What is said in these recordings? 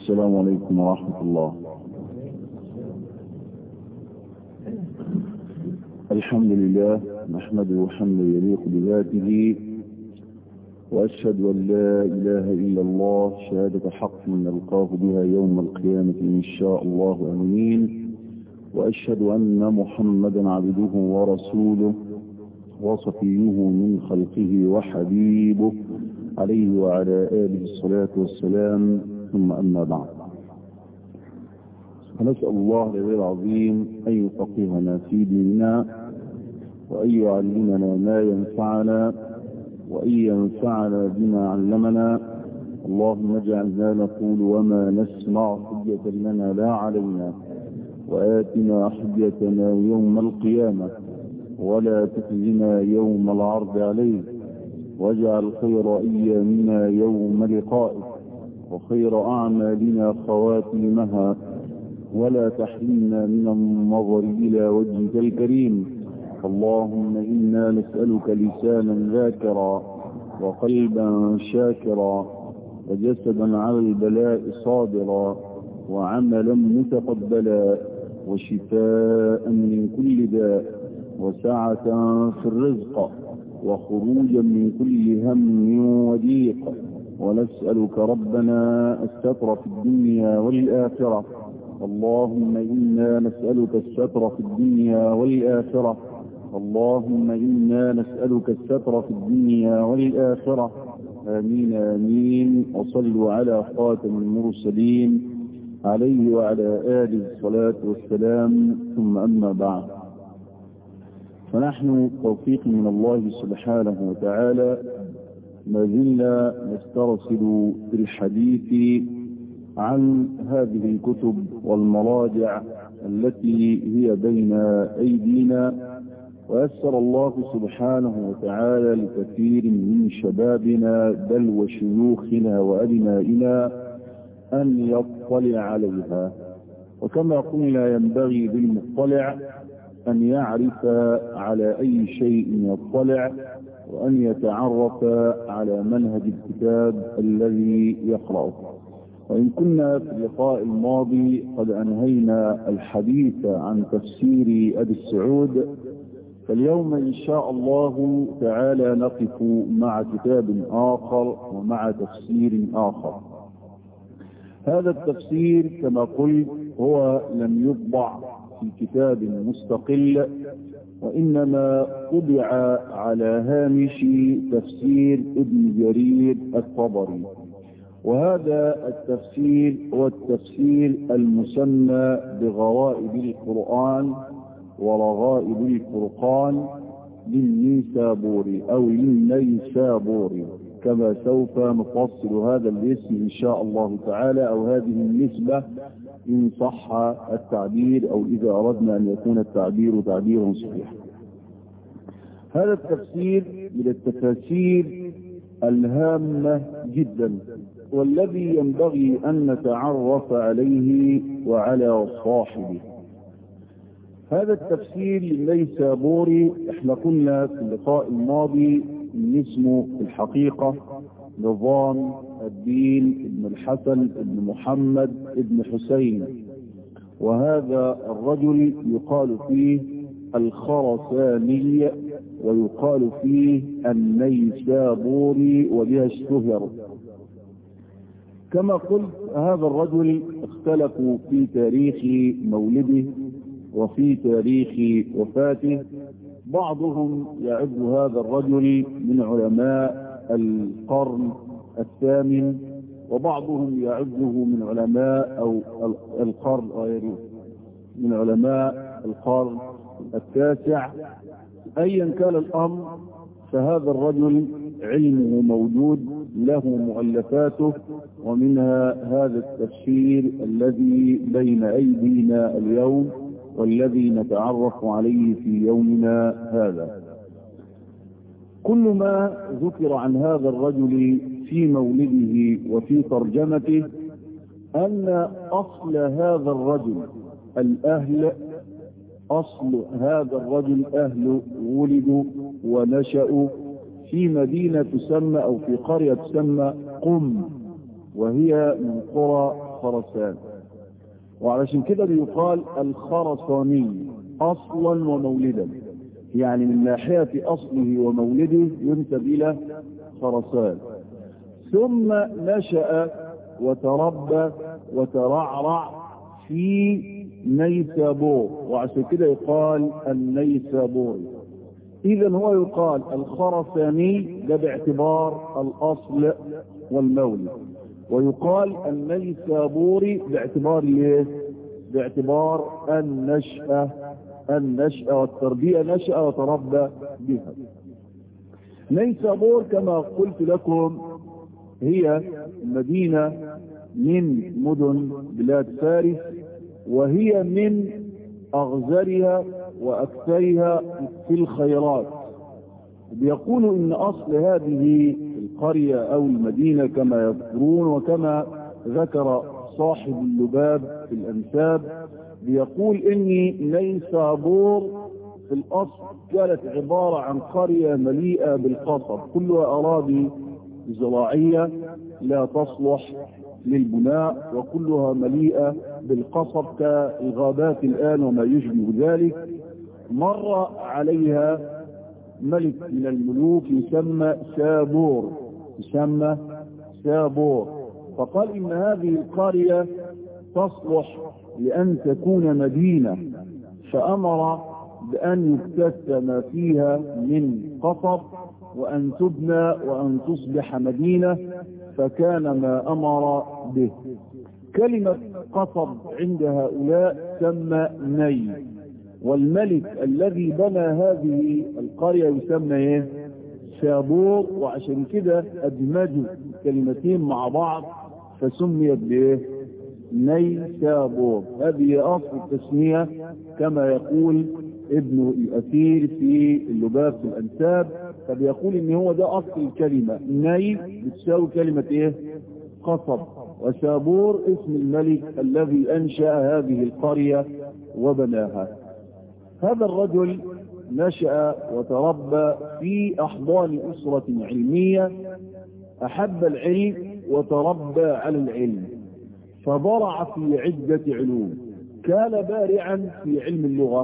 السلام عليكم ورحمة الله الحمد لله نحمده حمدا يليق بذاته وأشهد أن لا إله إلا الله شهادة حق نلقاه بها يوم القيامة إن شاء الله أمين وأشهد أن محمدا عبده ورسوله وصفيه من خلقه وحبيبه عليه وعلى آله الصلاة والسلام ثم أما بعد فنسأل الله العلي العظيم أن يفقهنا في ديننا وأن يعلمنا ما ينفعنا وأن ينفعنا بما علمنا اللهم اجعلنا نقول وما نسمع حجة لنا لا علينا وآتنا حجتنا يوم القيامة ولا تخزنا يوم العرض عليك واجعل خير أيامنا يوم لقائك وخير أعمالنا خواتيمها ولا تحرمنا من النظر إلى وجهك الكريم اللهم إنا نسألك لسانا ذاكرا وقلبا شاكرا وجسدا على البلاء صابرا وعملا متقبلا وشفاء من كل داء وسعة في الرزق وخروجا من كل هم وضيق ونسألك ربنا الستر في الدنيا والآخرة اللهم إنا نسألك الستر في الدنيا والآخرة اللهم إنا نسألك الستر في الدنيا والآخرة آمين آمين وصلوا على خاتم المرسلين عليه وعلى آله الصلاة والسلام ثم أما بعد فنحن توفيق من الله سبحانه وتعالى ما زلنا نسترسل في الحديث عن هذه الكتب والمراجع التي هي بين أيدينا ويسر الله سبحانه وتعالى لكثير من شبابنا بل وشيوخنا وأبنائنا أن يطلع عليها وكما قلنا ينبغي للمطلع أن يعرف على أي شيء يطلع وأن يتعرف على منهج الكتاب الذي يقرأه وإن كنا في اللقاء الماضي قد أنهينا الحديث عن تفسير أبي السعود فاليوم إن شاء الله تعالى نقف مع كتاب آخر ومع تفسير آخر هذا التفسير كما قلت هو لم يطبع في كتاب مستقل وإنما طبع على هامش تفسير ابن جرير الطبري وهذا التفسير هو التفسير المسمى بغرائب القرآن ورغائب الفرقان للنيسابوري أو للنيسابوري كما سوف نفصل هذا الاسم إن شاء الله تعالى أو هذه النسبة إن صح التعبير أو إذا أردنا أن يكون التعبير تعبيرا صحيحا هذا التفسير من التفاسير الهامة جدا والذي ينبغي أن نتعرف عليه وعلى صاحبه هذا التفسير ليس بوري احنا قلنا في اللقاء الماضي ان اسمه في الحقيقة نظام الدين ابن الحسن ابن محمد ابن حسين وهذا الرجل يقال فيه الخرساني ويقال فيه النيسابوري وبها اشتهر كما قلت هذا الرجل اختلفوا في تاريخ مولده وفي تاريخ وفاته بعضهم يعد هذا الرجل من علماء القرن الثامن وبعضهم يعده من علماء أو القرن غيره من علماء القرن التاسع أيا كان الأمر فهذا الرجل علمه موجود له مؤلفاته ومنها هذا التفسير الذي بين أيدينا اليوم والذي نتعرف عليه في يومنا هذا كل ما ذكر عن هذا الرجل في مولده وفي ترجمته أن أصل هذا الرجل الأهل أصل هذا الرجل أهل ولدوا ونشأوا في مدينة تسمى أو في قرية تسمى قم وهي من قرى خرسان وعلشان كده بيقال الخرساني أصلا ومولدا يعني من ناحية أصله ومولده ينسب إلى خرسان ثم نشأ وتربى وترعرع في نيسابور وعشان كده يقال النيسابوري إذا هو يقال الخرساني ده باعتبار الأصل والمولد ويقال النيسابوري باعتبار الايه؟ باعتبار النشأة النشأة والتربية نشأ وتربى بها نيسابور كما قلت لكم هي مدينة من مدن بلاد فارس وهي من أغزرها وأكثرها في الخيرات بيقولوا إن أصل هذه القرية أو المدينة كما يذكرون وكما ذكر صاحب اللباب في الأنساب بيقول إني نيسابور في الأصل كانت عبارة عن قرية مليئة بالقصب كلها أراضي زراعية لا تصلح للبناء وكلها مليئة بالقصب كالغابات الآن وما يشبه ذلك مر عليها ملك من الملوك يسمى سابور يسمى سابور فقال إن هذه القرية تصلح لأن تكون مدينة فأمر بأن يكتس ما فيها من قصب وأن تبنى وأن تصبح مدينة فكان ما أمر به كلمة قصب عند هؤلاء سمى ني والملك الذي بنى هذه القرية يسمى ايه شابور وعشان كده ادمجوا كلمتين مع بعض فسميت بايه ني شابور هذه اصل التسمية كما يقول ابن الاثير في اللباب في الانساب فبيقول ان هو ده اصل الكلمة ني بتساوي كلمة ايه قصب وشابور اسم الملك الذي انشأ هذه القرية وبناها هذا الرجل نشأ وتربى في أحضان أسرة علمية أحب العلم وتربى على العلم فضرع في عدة علوم كان بارعا في علم اللغة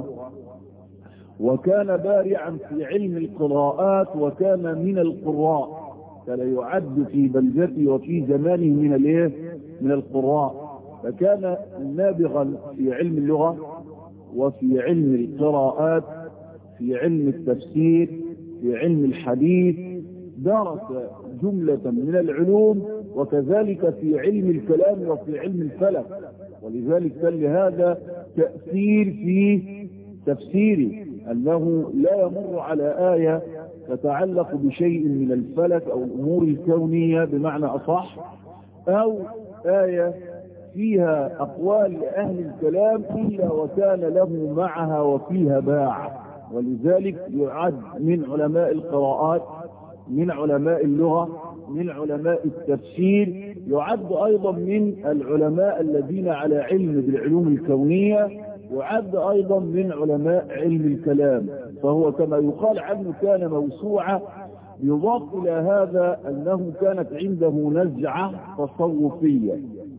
وكان بارعا في علم القراءات وكان من القراء كان يعد في بلدته وفي زمانه من الايه من القراء فكان نابغا في علم اللغة وفي علم القراءات في علم التفسير في علم الحديث درس جملة من العلوم وكذلك في علم الكلام وفي علم الفلك ولذلك كان لهذا تأثير في تفسيره أنه لا يمر على آية تتعلق بشيء من الفلك أو الأمور الكونية بمعنى أصح أو آية فيها أقوال لأهل الكلام إلا وكان له معها وفيها باع ولذلك يعد من علماء القراءات من علماء اللغة من علماء التفسير يعد أيضا من العلماء الذين على علم بالعلوم الكونية يعد أيضا من علماء علم الكلام فهو كما يقال عنه كان موسوعة يضاف إلى هذا أنه كانت عنده نزعة تصوفية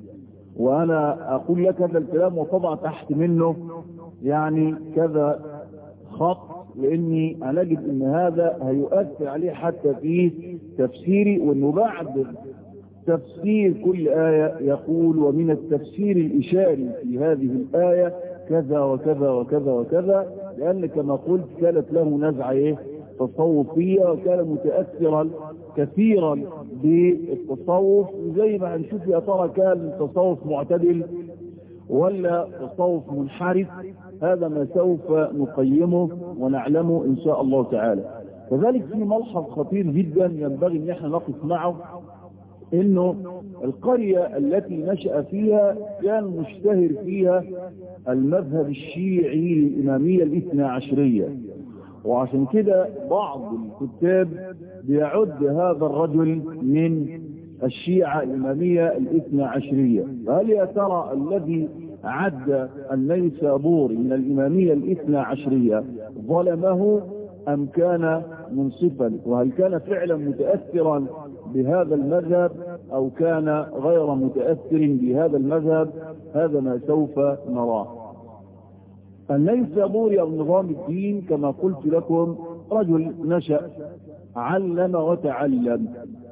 وأنا أقول لك هذا الكلام وطبع تحت منه يعني كذا خط لأني أنا أجد أن هذا هيؤثر عليه حتى في تفسيري وأنه بعد تفسير كل آية يقول ومن التفسير الإشاري في هذه الآية كذا وكذا وكذا وكذا لأن كما قلت كانت له نزعة إيه تصوفية وكان متأثرا كثيرا بالتصوف زي ما هنشوف يا ترى كان تصوف معتدل ولا تصوف منحرف هذا ما سوف نقيمه ونعلمه إن شاء الله تعالى كذلك في ملحظ خطير جدا ينبغي ان احنا نقف معه انه القرية التي نشأ فيها كان مشتهر فيها المذهب الشيعي للإمامية الاثنى عشرية وعشان كده بعض الكتاب بيعد هذا الرجل من الشيعة الإمامية الاثنى عشرية هل يا ترى الذي عد النيسابور من الإمامية الاثنى عشرية ظلمه أم كان منصفا وهل كان فعلا متأثرا بهذا المذهب أو كان غير متأثر بهذا المذهب هذا ما سوف نراه النيسابوري أو نظام الدين كما قلت لكم رجل نشأ علم وتعلم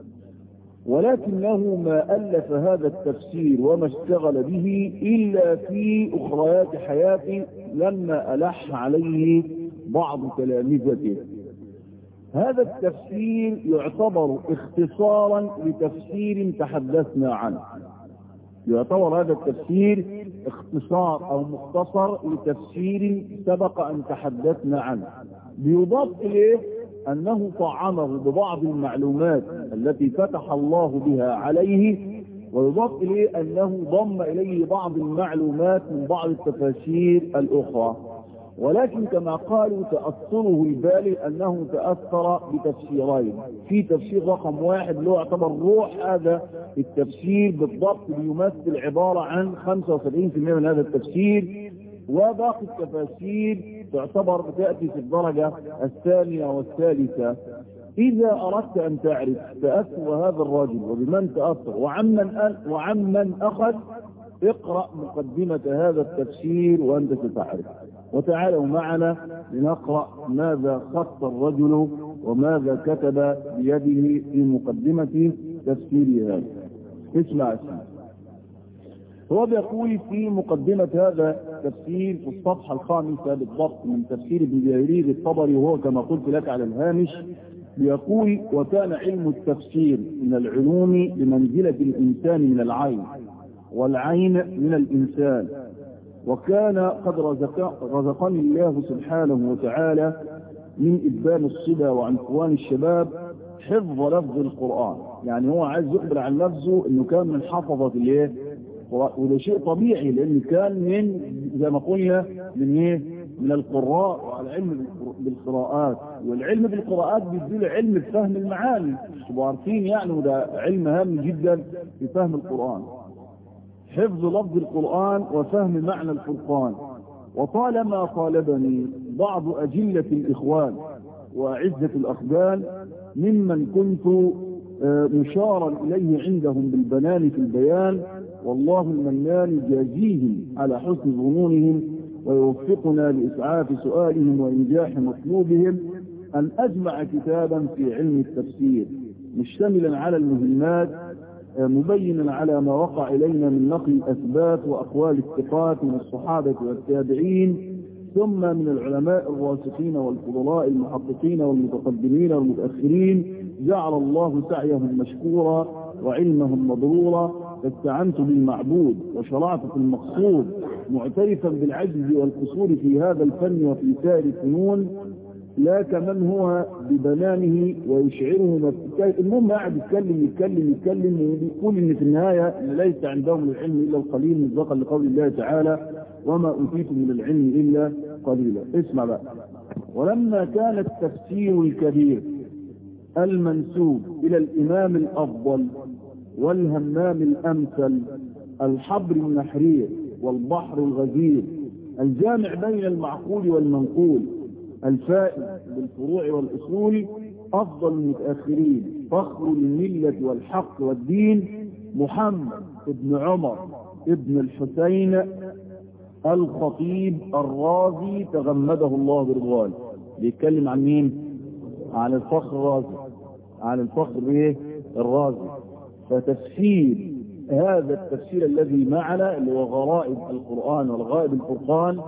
ولكنه ما ألف هذا التفسير وما اشتغل به إلا في أخريات حياته لما ألح عليه بعض تلامذته هذا التفسير يعتبر اختصارا لتفسير تحدثنا عنه يعتبر هذا التفسير اختصار او مختصر لتفسير سبق ان تحدثنا عنه بيضاف اليه انه طعنه ببعض المعلومات التي فتح الله بها عليه ويضاف اليه انه ضم اليه بعض المعلومات من بعض التفاسير الاخرى ولكن كما قالوا تأثره البالغ أنه تأثر بتفسيرين في تفسير رقم واحد له يعتبر روح هذا التفسير بالضبط بيمثل عبارة عن 75% من هذا التفسير وباقي التفاسير تعتبر تأتي في الدرجة الثانية والثالثة إذا أردت أن تعرف تأثر هذا الرجل وبمن تأثر وعمن, وعمن أخذ اقرأ مقدمة هذا التفسير وأنت ستعرف وتعالوا معنا لنقرأ ماذا خط الرجل وماذا كتب بيده في مقدمة تفسير هذا اسمع اسمع هو بيقول في مقدمة هذا التفسير في الصفحة الخامسة بالضبط من تفسير ابن جرير الطبري وهو كما قلت لك على الهامش بيقول وكان علم التفسير من العلوم بمنزلة الإنسان من العين والعين من الإنسان وكان قد رزق رزقني الله سبحانه وتعالى من إبان الصبا وعنفوان الشباب حفظ لفظ القرآن يعني هو عايز يخبر عن نفسه انه كان من حفظة الايه وده شيء طبيعي لان كان من زي ما قلنا من ايه من القراء وعلى علم بالقراءات والعلم بالقراءات بيديله علم بفهم المعاني تبقوا عارفين يعني وده علم هام جدا في فهم القرآن حفظ لفظ القرآن وفهم معنى الفرقان وطالما طالبني بعض أجلة الإخوان وأعزة الأخبان ممن كنت مشارا إليه عندهم بالبنان في البيان والله المنان يجازيهم على حسن ظنونهم ويوفقنا لإسعاف سؤالهم وإنجاح مطلوبهم أن أجمع كتابا في علم التفسير مشتملا على المهمات مبينا على ما وقع إلينا من نقل الأثبات وأقوال الثقات من الصحابة والتابعين ثم من العلماء الراسخين والفضلاء المحققين والمتقدمين والمتأخرين جعل الله سعيهم مشكورا وعلمهم مبرورا فاستعنت بالمعبود وشرعت في المقصود معترفا بالعجز والقصور في هذا الفن وفي سائر الفنون لا كمن هو ببنانه ويشعره المهم قاعد يتكلم يتكلم يتكلم ويقول ان في النهايه ان ليس عندهم العلم الا القليل مصداقا لقول الله تعالى وما اوتيتم من العلم الا قليلا اسمع بقى ولما كان التفسير الكبير المنسوب الى الامام الافضل والهمام الامثل الحبر النحرير والبحر الغزير الجامع بين المعقول والمنقول الفائز بالفروع والأصول أفضل المتأخرين فخر الملة والحق والدين محمد ابن عمر ابن الحسين الخطيب الرازي تغمده الله برضوان بيتكلم عن مين عن الفخر الرازي عن الفخر ايه الرازي فتفسير هذا التفسير الذي معنا اللي هو غرائب القرآن والغائب الفرقان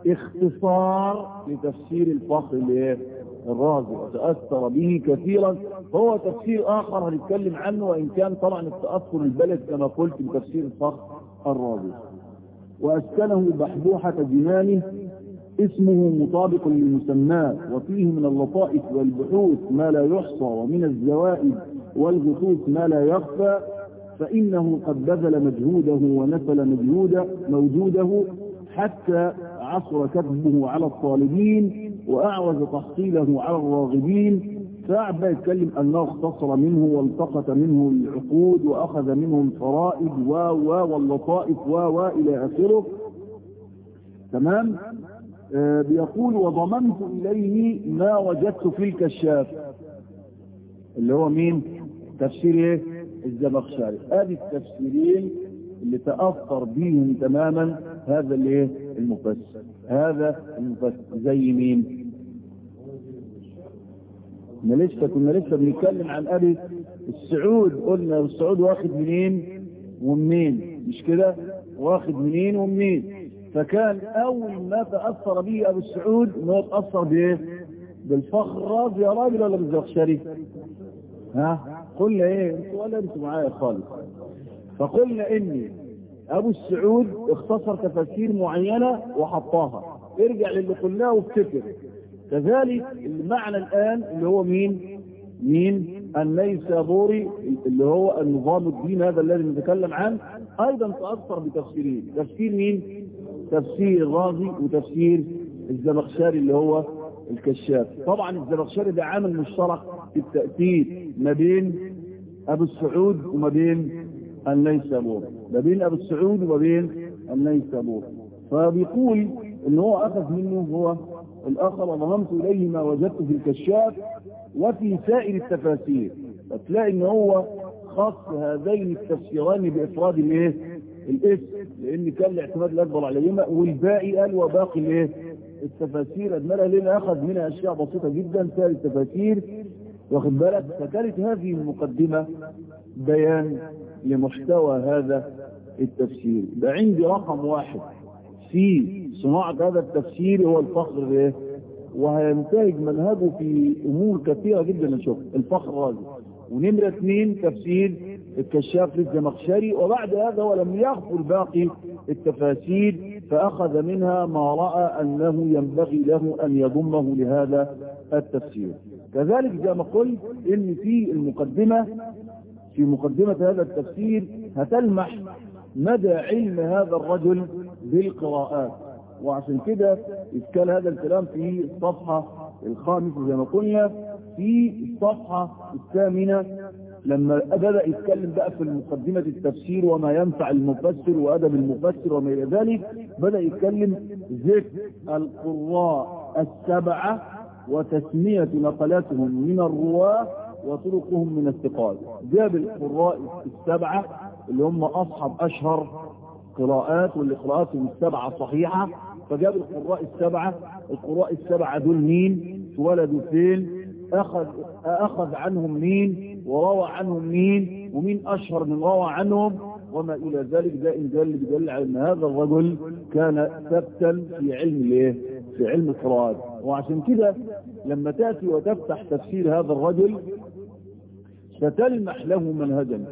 اختصار لتفسير الفخر الايه الرازي وتأثر به كثيرا هو تفسير آخر هنتكلم عنه وإن كان طبعا التأثر البلد كما قلت بتفسير الفخر الرازي وأسكنه بحبوحة جنانه اسمه مطابق للمسمى وفيه من اللطائف والبحوث ما لا يحصى ومن الزوائد والغثوث ما لا يخفى فإنه قد بذل مجهوده ونفل مجهوده موجوده حتى عصر كتبه على الطالبين وأعوز تحصيله على الراغبين فأعبى يتكلم أنه اختصر منه والتقط منه العقود وأخذ منه الفرائد و و واللطائف و و إلى آخره تمام آه بيقول وضمنت إليه ما وجدت في الكشاف اللي هو مين تفسير ايه الزمخشري ادي التفسيرين اللي تأثر بيهم تماما هذا الايه المفسر هذا المفسر زي مين احنا لسه كنا لسه بنتكلم عن ابي السعود قلنا السعود واخد منين ومنين مش كده واخد منين ومنين فكان اول ما تاثر به ابو السعود ان هو تاثر بايه بالفخر الرازي يا راجل ولا بالزخشري ها قلنا ايه انتوا ولا انتوا معايا خالص فقلنا ان ابو السعود اختصر تفاسير معينه وحطاها ارجع للي قلناه وافتكر كذلك المعنى الآن اللي هو مين مين النيسابوري اللي هو النظام الدين هذا الذي نتكلم عنه أيضا تأثر بتفسيرين تفسير مين تفسير الرازي وتفسير الزمخشري اللي هو الكشاف طبعا الزمخشري ده عامل مشترك في التأثير ما بين أبو السعود وما بين النيسابوري ما بين أبو السعود وما بين النيسابوري فبيقول ان هو اخذ منه هو الاخر وضممت اليه ما وجدت في الكشاف وفي سائر التفاسير فتلاقي ان هو خص هذين التفسيران بافراد الايه الاسم لان كان الاعتماد الاكبر عليهما والباقي قال وباقي الايه التفاسير ادمرها لنا اخذ منها اشياء بسيطه جدا سائر التفاسير واخد بالك فكانت هذه المقدمه بيان لمحتوى هذا التفسير ده عندي رقم واحد في صناعة هذا التفسير هو الفخر به وهينتهج منهجه في امور كثيرة جدا نشوف الفخر الرازي ونمرة اثنين تفسير الكشاف للزمخشري وبعد هذا ولم يغفل باقي التفاسير فاخذ منها ما رأى انه ينبغي له ان يضمه لهذا التفسير كذلك زي ما قلت ان في المقدمة في مقدمة هذا التفسير هتلمح مدى علم هذا الرجل بالقراءات وعشان كده اتكال هذا الكلام في الصفحة الخامسة زي ما قلنا في الصفحة الثامنة لما بدأ يتكلم بقى في مقدمة التفسير وما ينفع المفسر وأدب المفسر وما إلى ذلك بدأ يتكلم ذكر القراء السبعة وتسمية نقلاتهم من الرواة وطرقهم من الثقات جاب القراء السبعة اللي هم أصحاب أشهر قراءات واللي قراءاتهم السبعة صحيحة فجاب القراء السبعة القراء السبعة دول مين اتولدوا فين أخذ, أخذ عنهم مين وروى عنهم مين ومين أشهر من روى عنهم وما إلى ذلك ده إن دل بدل على أن هذا الرجل كان ثبتا في علم الايه في علم القراءات وعشان كده لما تأتي وتفتح تفسير هذا الرجل ستلمح له منهجا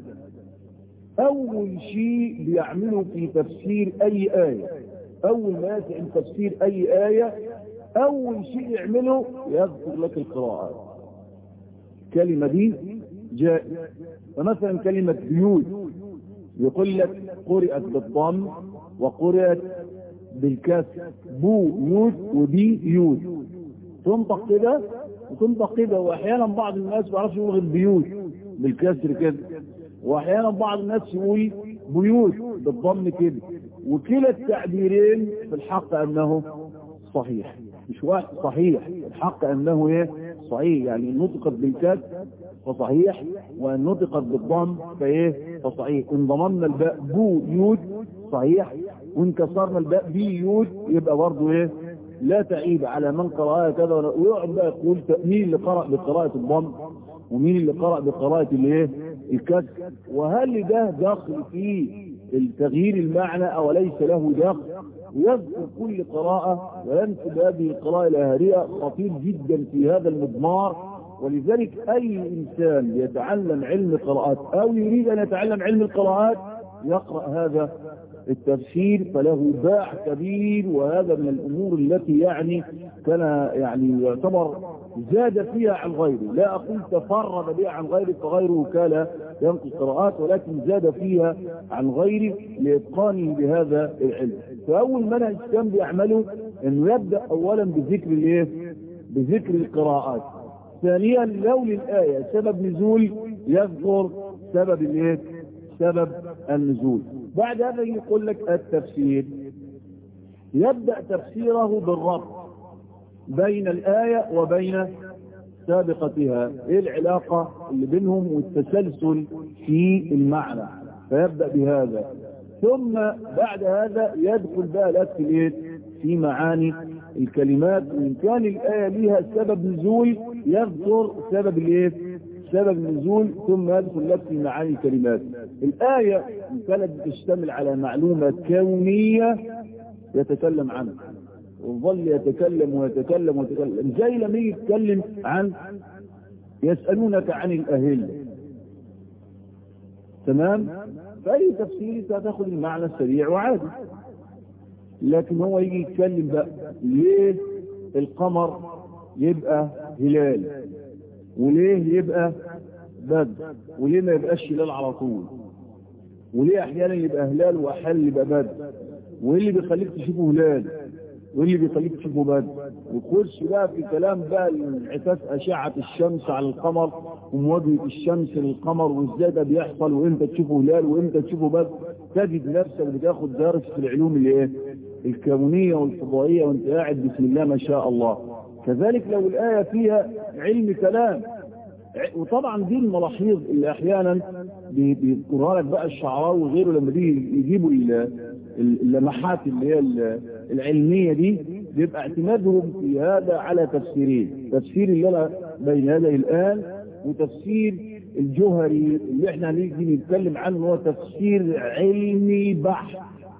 أول شيء بيعمله في تفسير أي آية أول ما يأتي عن تفسير أي آية أول شيء يعمله يذكر لك القراءات الكلمة دي جاء فمثلا كلمة بيوت يقول لك قرأت بالضم وقرأت بالكسر بو يوت وبي يوت تنطق كده وتنطق كده واحيانا بعض الناس ما يعرفش يقول بيوت بالكسر كده واحيانا بعض الناس يقول بيوت بالضم كده وكلا التعبيرين في الحق انه صحيح مش واحد صحيح الحق انه ايه صحيح يعني نطقت بالكسر فصحيح وان نطقت بالضم فايه فصحيح ان ضممنا الباء بو يود صحيح وان كسرنا الباء بي يود يبقى برضه ايه لا تعيب على من قرأها كذا ويقعد بقى يقول مين اللي قرأ بقراءة الضم ومين اللي قرأ بقراءة الايه الكسر وهل ده دخل في التغيير المعنى او ليس له دخل ويذكر كل قراءة وينسب هذه القراءة الأهرية خطير جدا في هذا المضمار ولذلك أي إنسان يتعلم علم القراءات أو يريد أن يتعلم علم القراءات يقرأ هذا التفسير فله باع كبير وهذا من الأمور التي يعني كان يعني يعتبر زاد فيها عن غيره لا أقول تفرد بها عن غيره فغيره كان ينقل القراءات ولكن زاد فيها عن غيره لإتقانه بهذا العلم فأول منهج كان بيعمله أنه يبدأ أولا بذكر الإيه؟ بذكر القراءات ثانيا لو للآية سبب نزول يذكر سبب الايه سبب النزول بعد هذا يقول لك التفسير يبدأ تفسيره بالربط بين الآية وبين سابقتها ايه العلاقة اللي بينهم والتسلسل في المعنى فيبدأ بهذا ثم بعد هذا يدخل بقى لك في الايه في معاني الكلمات وان كان الآية ليها سبب نزول يذكر سبب الايه سبب النزول ثم يدخل لك في معاني الكلمات الآية إن كانت تشتمل على معلومة كونية يتكلم عنها وظل يتكلم ويتكلم ويتكلم زي لما يجي يتكلم عن يسألونك عن الأهل تمام فأي تفسير ستاخد المعنى السريع وعادي لكن هو يجي يتكلم بقى ليه القمر يبقى هلال وليه يبقى بدر وليه ما يبقاش هلال على طول وليه احيانا يبقى هلال واحيانا يبقى بدر وايه اللي بيخليك تشوفه هلال وايه اللي بيخليك تشوفه بدر وتخش بقى في كلام بقى انعكاس اشعه الشمس على القمر ومواجهه الشمس للقمر وازاي ده بيحصل وامتى تشوفه هلال وامتى تشوفه بدر تجد نفسك بتاخد درس في العلوم اللي ايه الكونيه والفضائيه وانت قاعد بسم الله ما شاء الله كذلك لو الآية فيها علم كلام وطبعا دي الملاحظ اللي احيانا بيذكرها لك بقى الشعراوي وغيره لما بيجي يجيبوا اللمحات اللي هي العلمية دي بيبقى اعتمادهم في هذا على تفسيرين تفسير اللي انا بين يدي الان وتفسير الجوهري اللي احنا هنيجي نتكلم عنه هو تفسير علمي بحت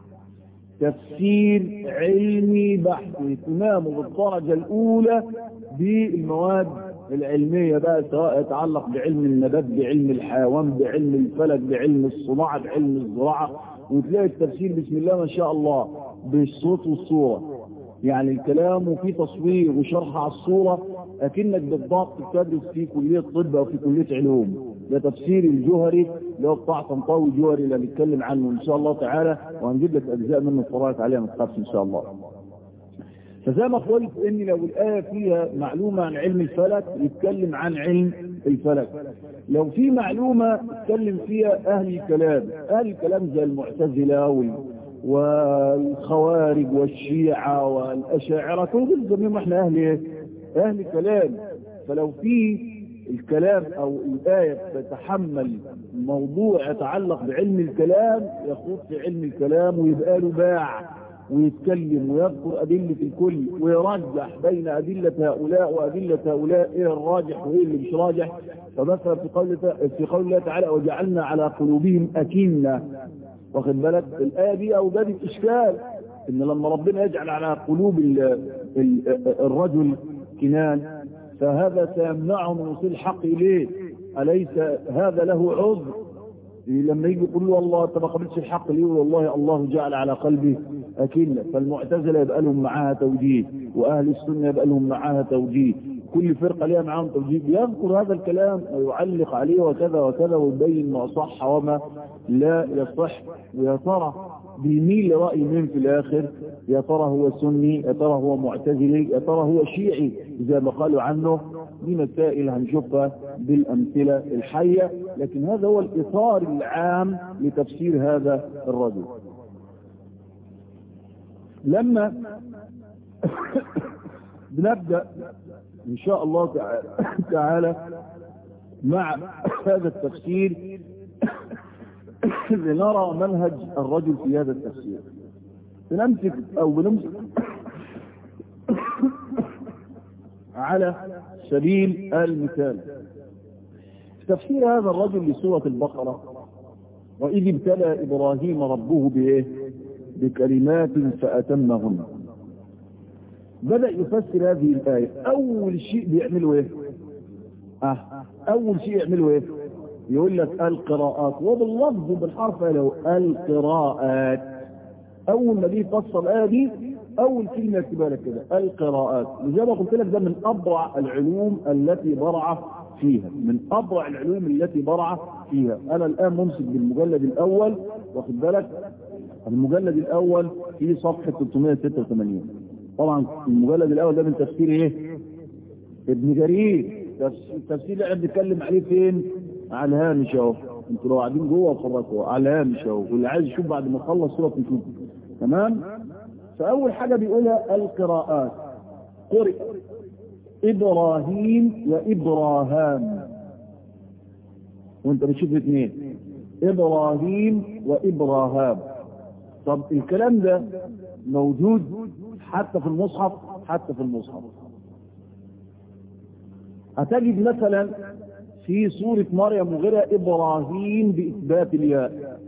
تفسير علمي بحت اهتمامه بالدرجة الأولى بالمواد العلمية بقى سواء يتعلق بعلم النبات بعلم الحيوان بعلم الفلك بعلم الصناعة بعلم الزراعة وتلاقي التفسير بسم الله ما شاء الله بالصوت والصورة يعني الكلام وفي تصوير وشرح على الصورة أكنك بالضبط تدرس في كلية طب أو في كلية علوم ده تفسير الجوهري اللي هو بتاع طنطاوي الجوهري اللي هنتكلم عنه ان شاء الله تعالى وهنجيب لك اجزاء منه اتفرجت عليها ما تخافش ان شاء الله. فزي ما قلت ان لو الايه فيها معلومه عن علم الفلك يتكلم عن علم الفلك. لو في معلومه يتكلم فيها اهل الكلام، اهل الكلام زي المعتزله وال والخوارج والشيعه والاشاعره كل دول بنسميهم احنا اهل ايه؟ اهل كلام فلو في الكلام او الآية تتحمل موضوع يتعلق بعلم الكلام يخوض في علم الكلام ويبقى له باع ويتكلم ويذكر أدلة الكل ويرجح بين أدلة هؤلاء وأدلة هؤلاء إيه الراجح وإيه اللي مش راجح فمثلا في قول في قول الله تعالى وجعلنا على قلوبهم أكنة واخد بالك الآية دي أوجدت إشكال إن لما ربنا يجعل على قلوب ال ال الرجل كنان فهذا سيمنعه من وصول الحق إليه أليس هذا له عذر لما يجي يقول له الله انت ما قبلتش الحق ليه والله الله جعل على قلبي أكنة فالمعتزلة يبقى لهم معاها توجيه وأهل السنة يبقى لهم معاها توجيه كل فرقة ليها معاهم توجيه يذكر هذا الكلام ويعلق عليه وكذا وكذا ويبين ما صح وما لا يصح ويا ترى بيميل لرأي مين في الآخر يا ترى هو سني يا ترى هو معتزلي يا ترى هو شيعي زي ما قالوا عنه دي مسائل هنشوفها بالأمثلة الحية لكن هذا هو الإطار العام لتفسير هذا الرجل لما بنبدأ إن شاء الله تعالى مع هذا التفسير لنرى منهج الرجل في هذا التفسير بنمسك أو بنمسك على سبيل المثال تفسير هذا الرجل لسورة البقرة وإذ ابتلى إبراهيم ربه بإيه بكلمات فأتمهن بدأ يفسر هذه الآية أول شيء بيعملوا إيه أه أول شيء يعملوا إيه يقول لك القراءات وباللفظ بالحرف له القراءات أول ما دي فصل الآية دي أول كلمة يكتبها لك كده القراءات وزي ما قلت لك ده من أبرع العلوم التي برع فيها من أبرع العلوم التي برع فيها أنا الآن ممسك بالمجلد الأول واخد بالك المجلد الأول في صفحة 386 طبعا المجلد الأول ده من تفسير إيه ابن جرير التفسير اللي احنا بنتكلم عليه فين على الهامش اهو انتوا لو قاعدين جوه اتفرجوا على الهامش اهو واللي عايز يشوف بعد ما نخلص سوره نشوف تمام فاول حاجه بيقولها القراءات قرئ إبراهيم وإبراهام وانت بتشوف الاثنين إبراهيم وإبراهام طب الكلام ده موجود حتى في المصحف حتى في المصحف هتجد مثلا في سورة مريم وغيرها إبراهيم بإثبات الياء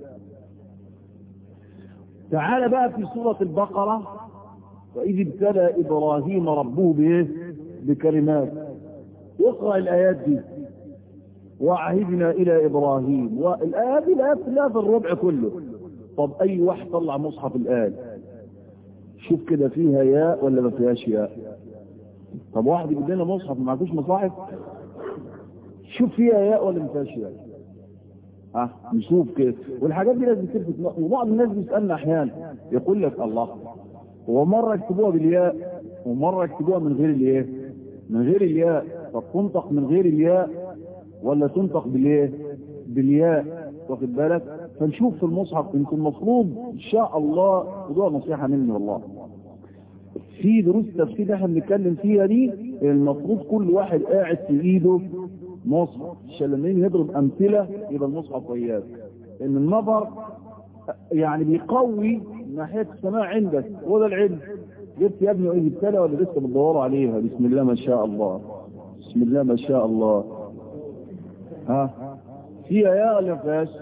تعال بقى في سورة البقرة وإذ ابتلى إبراهيم ربه بإيه؟ بكلمات اقرأ الآيات دي وعهدنا إلى إبراهيم والآيات دي الآيات كلها في الربع كله طب أي واحد طلع مصحف الآن شوف كده فيها ياء ولا ما فيهاش ياء طب واحد يجيب لنا مصحف ما معكوش مصاحف شوف فيها ياء ولا ما فيهاش ياء ها نشوف كده والحاجات دي لازم تلفت وبعض الناس بيسالنا احيانا يقول لك الله هو مره يكتبوها بالياء ومره يكتبوها من غير الايه من غير الياء طب تنطق من غير الياء ولا تنطق بالايه بالياء واخد بالك فنشوف في المصحف انتم المفروض ان شاء الله خدوها نصيحه مني والله في دروس تفسير احنا بنتكلم فيها دي المفروض كل واحد قاعد في ايده مصحف عشان لما نيجي نضرب امثله يبقى المصحف وياك لان النظر يعني بيقوي ناحيه السماع عندك هو ده العلم جبت يا ابني ايه ابتلى ولا لسه بتدوروا عليها بسم الله ما شاء الله بسم الله ما شاء الله ها فيها يا ولا ما فيهاش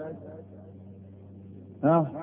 ها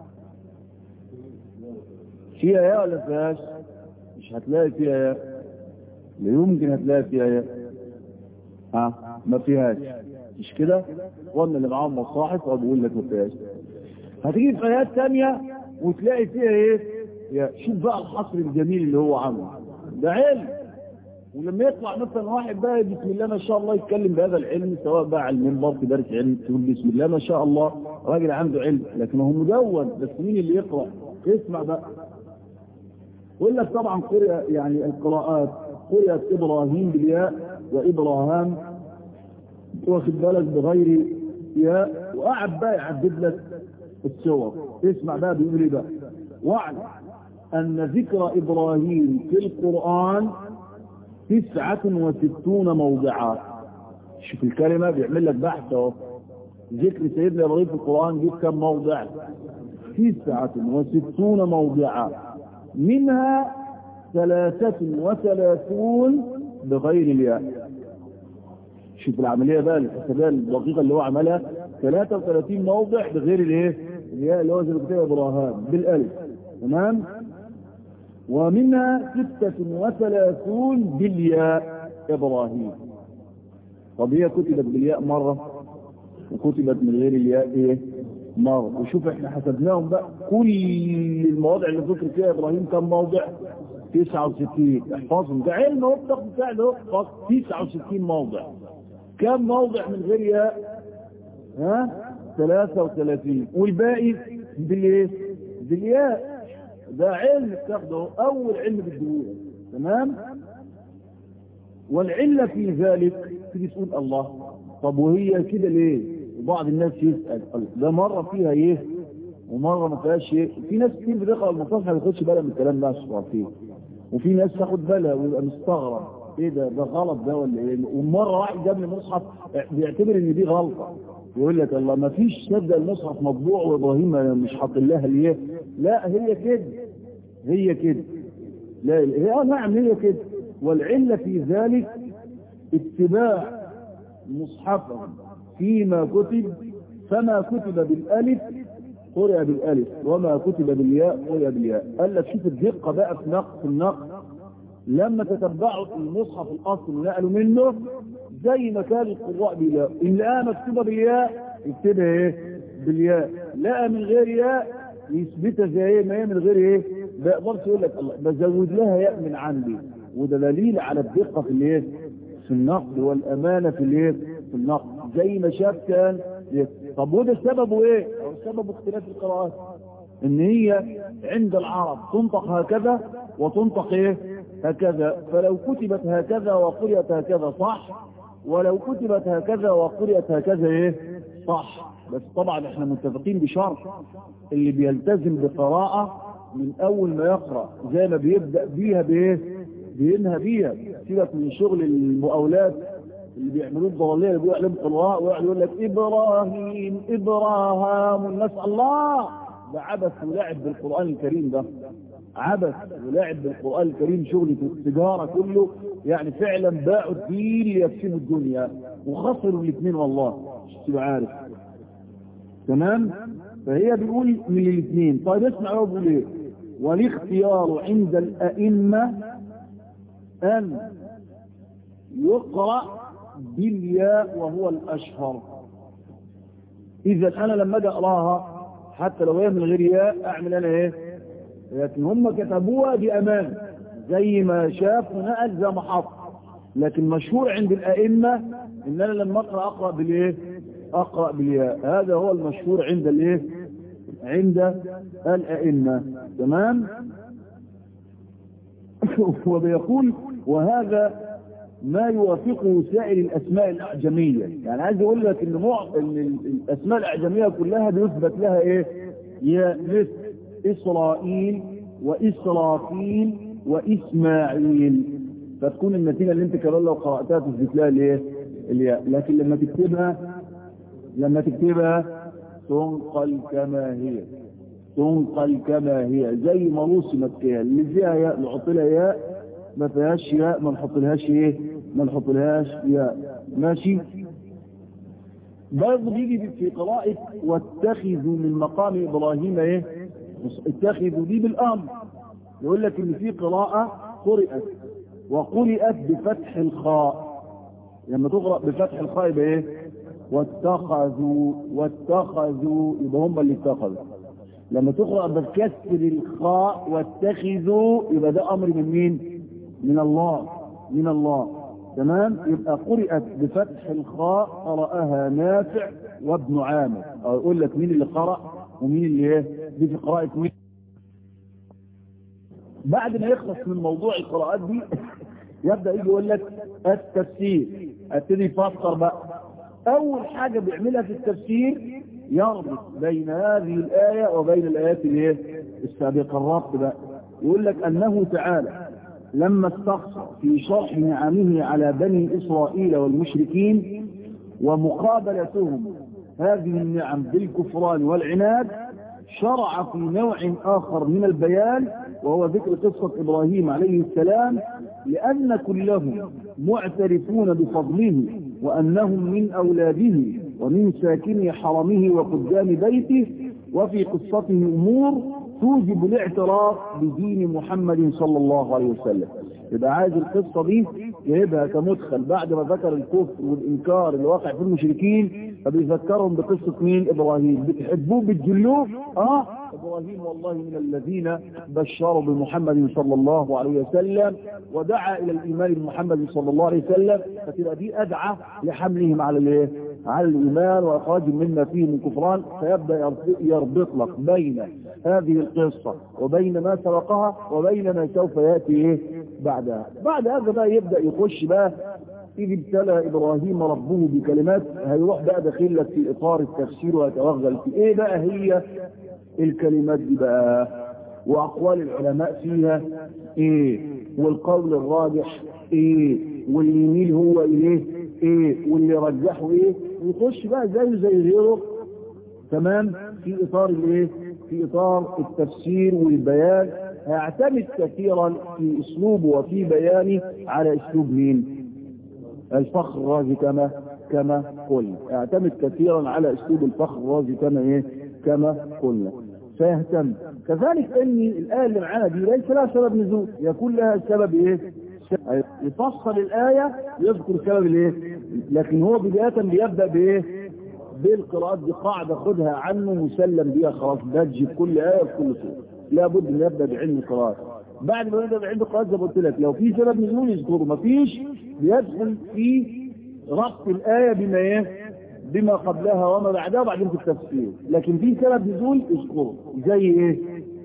فيها يا ولا ما فيهاش مش هتلاقي فيها يا لا يمكن هتلاقي فيها يا ها ما فيهاش مش كده وانا اللي معاهم مصاحف وبقول لك ما فيهاش هتيجي في ايات ثانيه وتلاقي فيها ايه يا شوف بقى الحصر الجميل اللي هو عامله ده علم ولما يطلع مثلا واحد بقى بسم الله ما شاء الله يتكلم بهذا العلم سواء بقى على المنبر في درس علم تقول بسم الله ما شاء الله راجل عنده علم لكن هو مدون بس مين اللي يقرا اسمع بقى يقول لك طبعا قرئ يعني القراءات قرئت ابراهيم بالياء وابراهام واخد بالك بغير ياء وقعد بقى يعدد لك الصور اسمع بقى بيقول ايه بقى واعلم ان ذكر ابراهيم في القران تسعة وستون موضعا شوف الكلمة بيعمل لك بحث اهو ذكر سيدنا ابراهيم في القرآن جيب كم موضع تسعة وستون موضعا منها ثلاثة وثلاثون بغير الياء شوف العملية بقى الحسابية الدقيقة اللي هو عملها 33 موضع بغير الايه الياء اللي هو زي ما كتب ابراهام بالالف تمام ومنها ستة وثلاثون بالياء إبراهيم طب هي كتبت بالياء مرة وكتبت من غير الياء إيه مرة وشوف احنا حسبناهم بقى كل المواضع اللي ذكر فيها إبراهيم كم موضع 69 احفظهم ده علم هو الضغط بتاع ده 69 موضع كم موضع من غير ياء ها 33 والباقي بالايه بالياء ده علم بتاخده اول علم بالدنيا تمام والعلة في ذلك تيجي تقول الله طب وهي كده ليه وبعض الناس يسأل ده مرة فيها ايه ومرة ما فيهاش ايه في ناس كتير بتقرا المصحف ما بياخدش بالها من الكلام ده عشان فيه وفي ناس تاخد بالها ويبقى مستغرب ايه ده ده غلط ده ولا ايه ومرة واحد جاب لي مصحف بيعتبر ان دي غلطة يقول لك الله ما فيش صدق المصحف مطبوع وابراهيم مش حاط لها ليه لا هي كده هي كده لا هي اه نعم هي كده والعلة في ذلك اتباع مصحفا فيما كتب فما كتب بالالف قرئ بالالف وما كتب بالياء قرئ بالياء قال لك شوف الدقة بقى في نقص النقص لما تتبعوا المصحف الاصل ونقلوا منه زي ما كان القراء بالياء ان لقاها مكتوبه بالياء يكتبها ايه بالياء لقى من غير ياء يثبتها زي ايه ما هي من غير ايه ما يقدرش يقول لك الله بزود لها ياء من عندي وده دليل على الدقه في الايه في النقد والامانه في الايه في النقد زي ما شاف كان طب وده سببه ايه سبب اختلاف القراءات ان هي عند العرب تنطق هكذا وتنطق ايه هكذا فلو كتبت هكذا وقرئت هكذا صح ولو كتبت هكذا وقرئت هكذا ايه صح بس طبعا احنا متفقين بشرط اللي بيلتزم بقراءة من اول ما يقرأ زي ما بيبدأ بيها بايه بينهى بيها سيبك من شغل المقاولات اللي بيعملوه الضلاليه اللي بيقولوا عليهم قراء ويقعد يقول لك ابراهيم ابراهام والناس الله ده عبث ولعب بالقران الكريم ده عبث ولعب بالقران الكريم شغل التجاره كله يعني فعلا باعوا الدين ليكسبوا الدنيا وخسروا الاثنين والله مش تبقى عارف تمام فهي بيقول من الاثنين طيب اسمع هو بيقول ايه والاختيار عند الائمه ان يقرا بالياء وهو الاشهر اذا انا لما اجي اقراها حتى لو هي من غير ياء اعمل انا ايه لكن هم كتبوها بامان زي ما شاف ونقل زي ما حط لكن مشهور عند الائمه ان انا لما اقرا اقرا بالايه اقرا بالياء هذا هو المشهور عند الايه عند الائمه تمام وبيقول وهذا ما يوافقه سائر الاسماء الاعجميه يعني عايز اقول لك ان مع... ان الاسماء الاعجميه كلها بيثبت لها ايه يا مثل اسرائيل واسرافيل واسماعيل فتكون النتيجه اللي انت كمان لو قراتها تثبت لها الايه الياء لكن لما تكتبها لما تكتبها تنقل كما هي تنقل كما هي زي ما رسمت كده اللي فيها ياء نحط لها ياء ما فيهاش ياء ما نحط لهاش ايه ما نحط لهاش ياء ماشي برضه بيجي في قراءة واتخذوا من مقام ابراهيم ايه اتخذوا دي بالامر يقول لك ان في قراءة قرأت وقرأت بفتح الخاء لما تقرأ بفتح الخاء يبقى ايه واتخذوا واتخذوا يبقى هم اللي اتخذوا لما تقرأ بكسر الخاء واتخذوا يبقى ده امر من مين من الله من الله تمام يبقى قرأت بفتح الخاء قرأها نافع وابن عامر اقول لك مين اللي قرأ ومين اللي ايه دي في قراءة مين بعد ما يخلص من موضوع القراءات دي يبدأ يجي يقول لك التفسير ابتدي يفسر بقى اول حاجة بيعملها في التفسير يربط بين هذه الآية وبين الآيات الايه السابقة الربط بقى يقول لك أنه تعالى لما استقصى في شرح نعمه على بني إسرائيل والمشركين ومقابلتهم هذه النعم بالكفران والعناد شرع في نوع آخر من البيان وهو ذكر قصة إبراهيم عليه السلام لأن كلهم معترفون بفضله وأنهم من أولاده ومن ساكني حرمه وقدام بيته وفي قصته أمور توجب الاعتراف بدين محمد صلى الله عليه وسلم يبقى عايز القصة دي يجيبها كمدخل بعد ما ذكر الكفر والإنكار اللي واقع في المشركين فبيذكرهم بقصة مين إبراهيم بتحبوه بتجلوه آه إبراهيم والله من الذين بشروا بمحمد صلى الله عليه وسلم ودعا إلى الإيمان بمحمد صلى الله عليه وسلم فتبقى دي أدعى لحملهم على الإيه؟ على الإيمان وإخراج مما فيه من كفران فيبدأ يربط لك بين هذه القصة وبين ما سبقها وبين ما سوف يأتي إيه بعدها بعد هذا بقى يبدأ يخش بقى إذ ابتلى إبراهيم ربه بكلمات هيروح بقى داخل لك في إطار التفسير ويتوغل في إيه بقى هي الكلمات دي بقى وأقوال العلماء فيها إيه والقول الراجح إيه واللي يميل هو إليه إيه واللي رجحه إيه ويخش بقى زيه زي غيره تمام في إطار الإيه في إطار التفسير والبيان هيعتمد كثيرا في أسلوبه وفي بيانه على أسلوب مين الفخر الرازي كما كما قلنا اعتمد كثيرا على اسلوب الفخر الرازي كما ايه كما قلنا فيهتم كذلك ان الايه اللي معانا دي ليس لها سبب نزول يكون لها سبب ايه يفصل الايه يذكر سبب الايه لكن هو بدايه بيبدا بايه بالقراءات دي قاعده خدها عنه مسلم بيها خلاص بج في كل ايه في كل سوره لابد ان يبدا بعلم القراءات بعد ما يبدا بعلم القراءات زي ما قلت لك لو في سبب نزول يذكره ما فيش بيدخل في ربط الآية بما ايه بما قبلها وما بعدها وبعدين في التفسير لكن في سبب نزول اذكره زي ايه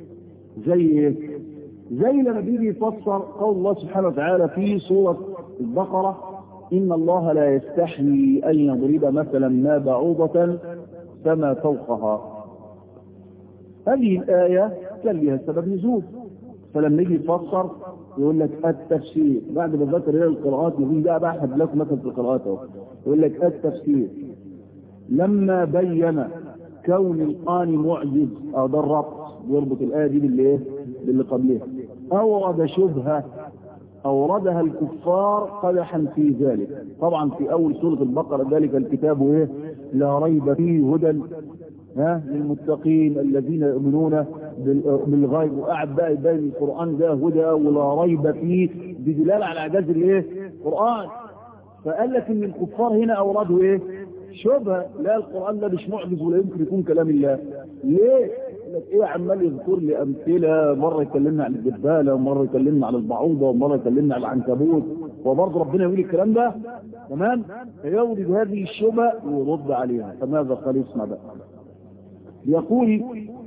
زي ايه زي لما بيجي يفسر قول الله سبحانه وتعالى في سورة البقرة إن الله لا يستحيي أن يضرب مثلا ما بعوضة فما فوقها هذه الآية كان لها سبب نزول فلما يجي يفسر يقول لك التفسير بعد ما ذكر هنا القراءات نقول بقى بحث لكم مثلا في القراءات اهو يقول لك التفسير لما بين كون القرآن معجز او ده الربط يربط الآية دي باللي ايه باللي قبلها أورد شبهة أوردها الكفار قدحا في ذلك طبعا في أول سورة البقرة ذلك الكتاب ايه لا ريب فيه هدى ها للمتقين الذين يؤمنون بالغيب وقعد بقى يبين القرآن ده هدى ولا ريب فيه بدلالة على إعجاز الايه القرآن فقال لك ان الكفار هنا اوردوا ايه شبهه لا القرآن ده مش معجز ولا يمكن يكون كلام الله ليه لك ايه عمال يذكر لي امثله مره يكلمنا عن الدباله ومره يكلمنا عن البعوضه ومره يكلمنا عن العنكبوت وبرضه ربنا يقول الكلام ده تمام فيورد هذه الشبهه ويرد عليها فماذا قال اسمع بقى يقول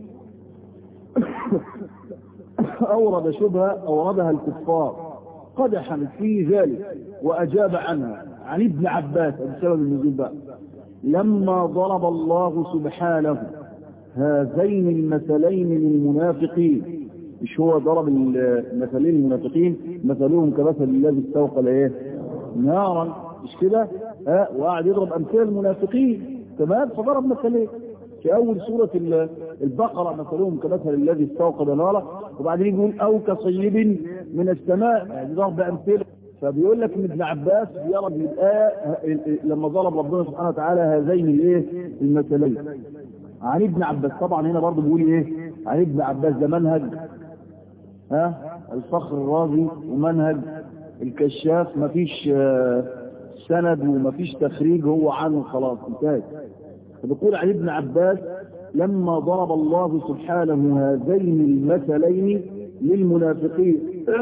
اورد شبهه اوردها الكفار قدحا في ذلك واجاب عنها عن ابن عباس بسبب النزول بقى لما ضرب الله سبحانه هذين المثلين للمنافقين مش هو ضرب المثلين للمنافقين مثلهم كمثل الذي استوقد ايه نارا مش كده ها وقعد يضرب امثال المنافقين تمام فضرب مثلين في اول سورة البقرة مثلهم كمثل الذي استوقد نارا وبعدين يقول او كصيب من السماء يعني ضرب امثله فبيقول لك ان ابن عباس يرى الآية لما ضرب ربنا سبحانه وتعالى هذين الايه المثلين عن ابن عباس طبعا هنا برضه بيقول ايه عن ابن عباس ده منهج ها الفخر الرازي ومنهج الكشاف مفيش سند ومفيش تخريج هو عنه خلاص انتهت فبيقول عن ابن عباس لما ضرب الله سبحانه هذين المثلين للمنافقين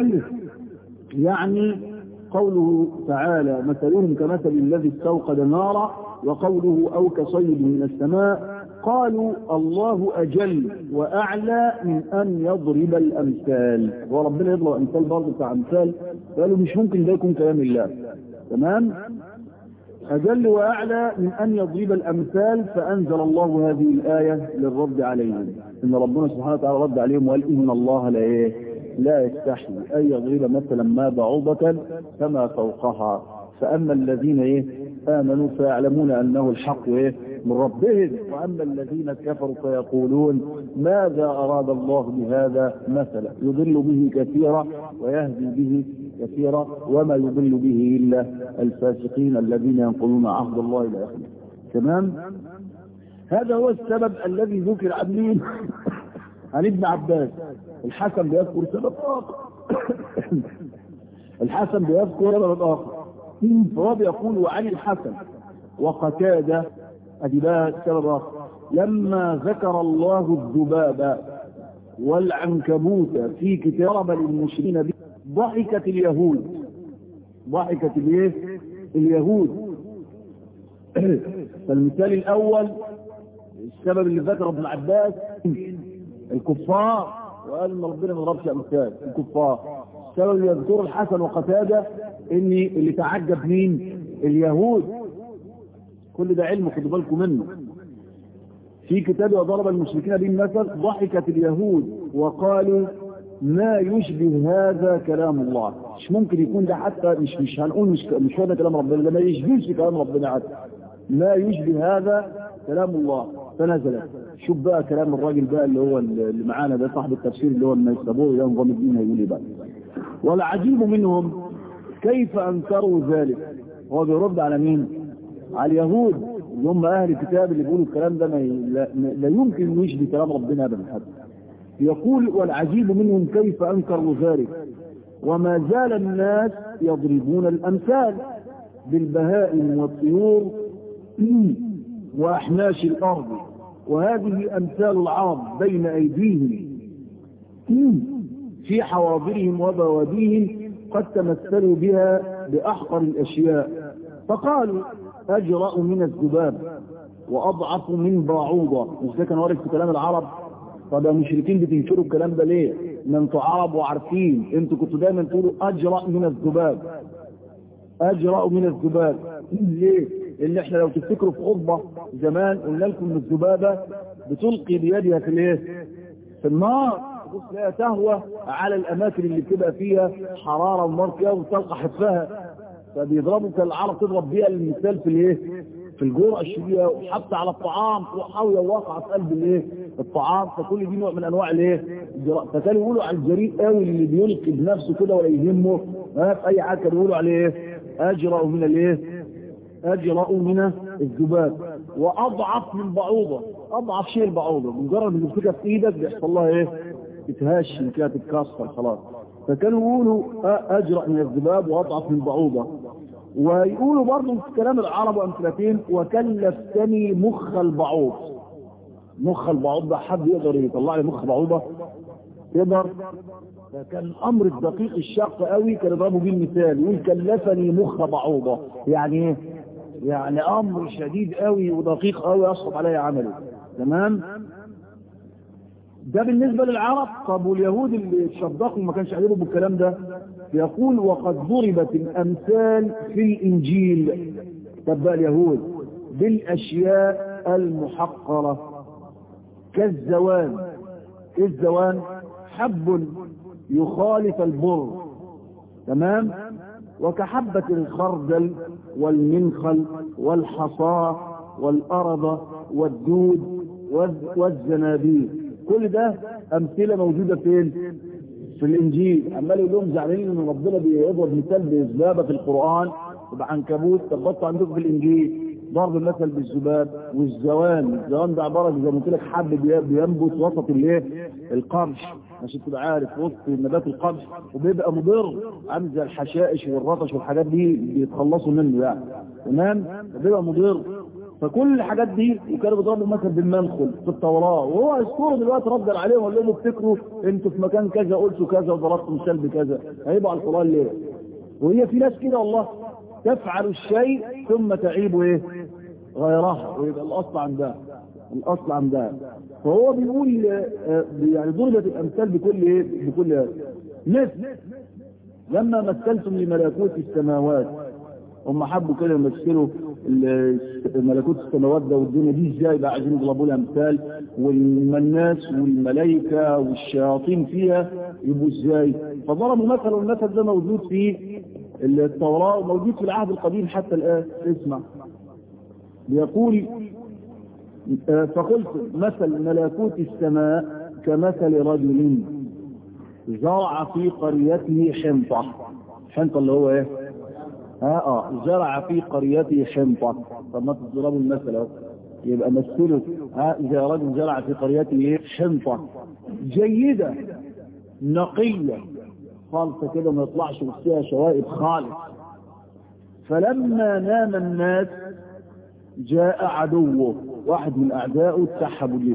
يعني قوله تعالى مثلهم كمثل الذي استوقد نارا وقوله أو كصيد من السماء قالوا الله أجل وأعلى من أن يضرب الأمثال وربنا يضرب أمثال برضه بتاع أمثال قالوا مش ممكن ده يكون كلام الله تمام أجل وأعلى من أن يضرب الأمثال فأنزل الله هذه الآية للرد عليهم إن ربنا سبحانه وتعالى رد عليهم وقال إن الله لا إيه لا يستحي أن يضرب مثلا ما بعوضة فما فوقها فأما الذين إيه آمنوا فيعلمون أنه الحق إيه من ربهم وأما الذين كفروا فيقولون ماذا أراد الله بهذا مثلا يضل به كثيرا ويهدي به كثيرا وما يضل به إلا الفاسقين الذين ينقلون عهد الله إلى آخره تمام هذا هو السبب الذي ذكر عن مين عن ابن عباس الحسن بيذكر سبب آخر الحسن بيذكر سبب آخر فهو بيقول وعن الحسن وقتادة أدي بقى سبب آخر لما ذكر الله الذباب والعنكبوت في كتاب للمشركين به ضحكت اليهود ضحكت الايه اليهود فالمثال الاول السبب اللي ذكره ابن عباس الكفار وقال ان ربنا ما ضربش امثال الكفار السبب اللي يذكره الحسن وقتاده ان اللي تعجب مين اليهود كل ده علم خدوا بالكم منه في كتاب وضرب المشركين به المثل ضحكت اليهود وقالوا ما يشبه هذا كلام الله مش ممكن يكون ده حتى مش مش هنقول مش مش هذا كلام ربنا ده ما يشبهش كلام ربنا حتى ما يشبه هذا كلام الله فنزل شوف بقى كلام الراجل بقى اللي هو اللي معانا ده صاحب التفسير اللي هو النيسابوري ده نظام الدين هيقول ايه بقى والعجيب منهم كيف انكروا ذلك هو بيرد على مين على اليهود اللي هم اهل الكتاب اللي بيقولوا الكلام ده ما لا, لا يمكن انه يشبه كلام ربنا ابدا حتى يقول والعجيب منهم كيف انكروا ذلك وما زال الناس يضربون الامثال بالبهائم والطيور واحناش الارض وهذه امثال العرب بين ايديهم في حواضرهم وبواديهم قد تمثلوا بها باحقر الاشياء فقالوا اجرأ من الذباب واضعف من باعوضه مش ده كان وارد في كلام العرب طب يا مشركين بتنشروا الكلام ده ليه ما انتوا عرب وعارفين انتوا كنتوا دايما تقولوا اجرأ من الذباب اجرأ من الذباب ليه اللي احنا لو تفتكروا في خطبة زمان قلنا لكم ان الذبابة بتلقي بيدها في الايه في النار بص لا تهوى على الاماكن اللي بتبقى فيها حراره ونار فيها وتلقى حتفها فبيضربوا كالعرب تضرب بيها المثال في الايه في الجرعه الشديده وحتى على الطعام وحاويه واقعه في قلب الايه الطعام فكل دي نوع من انواع الايه الجراء فكانوا يقولوا على الجريء قوي اللي بيلقي بنفسه كده ولا يهمه ها في اي حاجه كانوا يقولوا عليه ايه اجرأ من الايه اجرأ من الذباب واضعف من بعوضه اضعف شيء البعوضه مجرد ما تمسكها في ايدك بيحصل لها ايه تتهش كده تتكسر خلاص فكانوا يقولوا اجرأ من الذباب واضعف من بعوضه ويقولوا برضه في كلام العرب وامثلتين وكلفتني مخ البعوض مخ البعوض ده حد يقدر يطلع لي مخ بعوضه يقدر فكان الامر الدقيق الشاق قوي كان يضربوا بيه المثال يقول كلفني مخ بعوضه يعني ايه يعني امر شديد قوي ودقيق قوي يصعب علي عمله تمام ده بالنسبة للعرب طب واليهود اللي تصدقوا ما كانش عاجبهم بالكلام ده يقول وقد ضربت الأمثال في الإنجيل تبقى اليهود بالأشياء المحقرة كالزوان الزوان حب يخالف البر تمام وكحبة الخردل والمنخل والحصاة والأرض والدود والزنابيل كل ده أمثلة موجودة فين في الإنجيل عمال يقول لهم زعلانين إن ربنا بيضرب مثال بذبابة في القرآن وبعنكبوت طبقته عندكم في الإنجيل ضرب المثل بالذباب والزوان الزوان ده عبارة زي ما قلت لك حب بينبت وسط الايه القمح عشان تبقى عارف وسط نبات القمح وبيبقى مضر عامل زي الحشائش والرطش والحاجات دي بيتخلصوا منه يعني تمام وبيبقى مضر فكل الحاجات دي وكانوا بيضربوا مثلا بالمنخل في التوراة وهو يذكروا دلوقتي ردا عليهم وقال لهم افتكروا انتوا في مكان كذا قلتوا كذا وضربتوا مثال بكذا هيبقوا على القرآن ليه؟ وهي في ناس كده والله تفعل الشيء ثم تعيب ايه؟ غيرها ويبقى الاصل عندها الاصل عندها فهو بيقول يعني ضربت الامثال بكل ايه؟ بكل هذا مثل لما مثلتم لملكوت السماوات هم حبوا كده يمثلوا ملكوت السماوات ده والدنيا دي ازاي بقى عايزين يضربوا لها مثال والناس والملائكه والشياطين فيها يبقوا ازاي فضربوا مثلا والمثل ده موجود في التوراه وموجود في العهد القديم حتى الان اسمع بيقول فقلت مثل ملكوت السماء كمثل رجل زرع في قريته حنطه حنطه اللي هو ايه ها اه زرع في قريته حنطة طب ما تضربوا المثل اهو يبقى مثله ها زي رجل زرع في قريته حنطة جيدة نقية خالصة كده ما يطلعش فيها شوائب خالص فلما نام الناس جاء عدوه واحد من اعدائه اتسحبوا له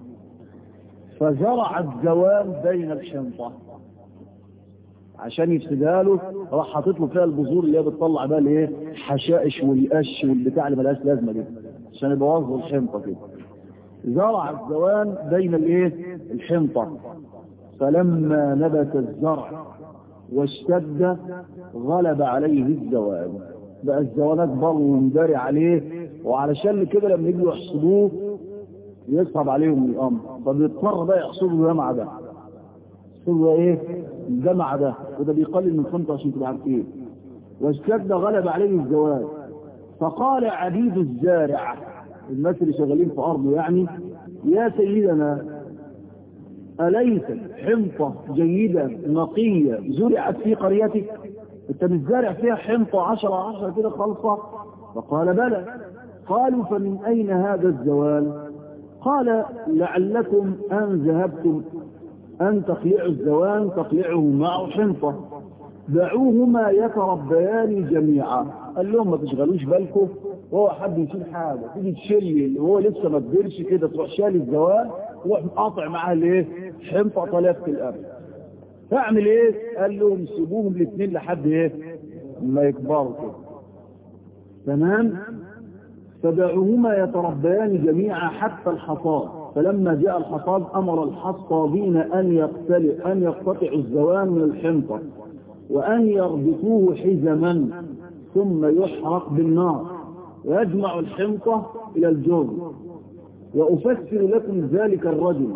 فزرع الزوال بين الحنطه عشان يفسدها له راح حاطط له فيها البذور اللي هي بتطلع بقى الايه حشائش والقش والبتاع اللي ملهاش لازمه دي عشان يبوظوا الحنطه كده زرع الزوان بين الايه الحنطه فلما نبت الزرع واشتد غلب عليه الزوان بقى الزوان اكبر ومداري عليه وعلشان كده لما يجوا يحصدوه يصعب عليهم الامر فبيضطر بقى يحصدوا جمع ده يحصدوا ايه الجمع ده وده بيقلل من خمسة عشان تبقى عارفين واشتد غلب عليه الزواج فقال عبيد الزارع الناس اللي شغالين في ارضه يعني يا سيدنا أليست حنطة جيدة نقية زرعت في قريتك انت مش زارع فيها حنطة عشرة عشرة كده خالصة فقال بلى قالوا فمن أين هذا الزوال قال لعلكم أن ذهبتم أن تقلعوا الزوان تقلعه معه حنطة دعوهما يتربيان جميعا قال لهم ما تشغلوش بالكم وهو حد يشيل حاجة تيجي تشيل وهو لسه ما كبرش كده تروح شال الزوان وروح قاطع معاه الايه حنطة طلف في الأرض فاعمل ايه قال لهم سيبوهم الاثنين لحد ايه ما يكبروا كده تمام فدعوهما يتربيان جميعا حتى الحصاد فلما جاء الحصاد امر الحصادين ان يقتل ان يقتطعوا الزوان من الحنطه وان يربطوه حزما ثم يحرق بالنار ويجمع الحنطه الى الجوز وافسر لكم ذلك الرجل